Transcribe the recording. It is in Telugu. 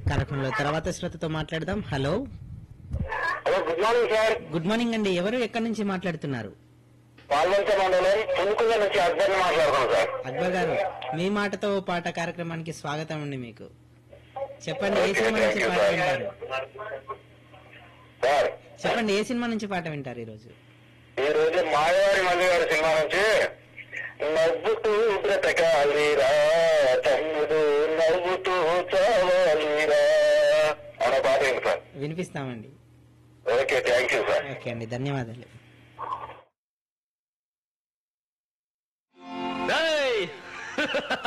కార్యక్రమంలో తర్వాత శ్రోతతో మాట్లాడదాం hello hello good morning sir good morning అండి ఎవరు ఎక్కడి నుంచి మాట్లాడుతున్నారు పాల్వంచ మండలం పునుకుల నుంచి అక్బర్ మాట్లాడుతున్నాం సార్ అక్బర్ గారు మీ మాటతో ఓ పాట కార్యక్రమానికి స్వాగతం అండి మీకు చెప్పండి ఏ సినిమా నుంచి పాట వింటారు సార్ చెప్పండి ఏ సినిమా నుంచి పాట వింటారు ఈరోజు ఈ రోజు మాయవారి మల్లి గారి సినిమా నుంచి నవ్వుతూ బ్రతకాలిరా తమ్ముడు నవ్వుతూ చావాలిరా అన్న పాట ఏంటి సార్ వినిపిస్తామండి okay thank you sir okay అండి ధన్యవాదాలు డేయ్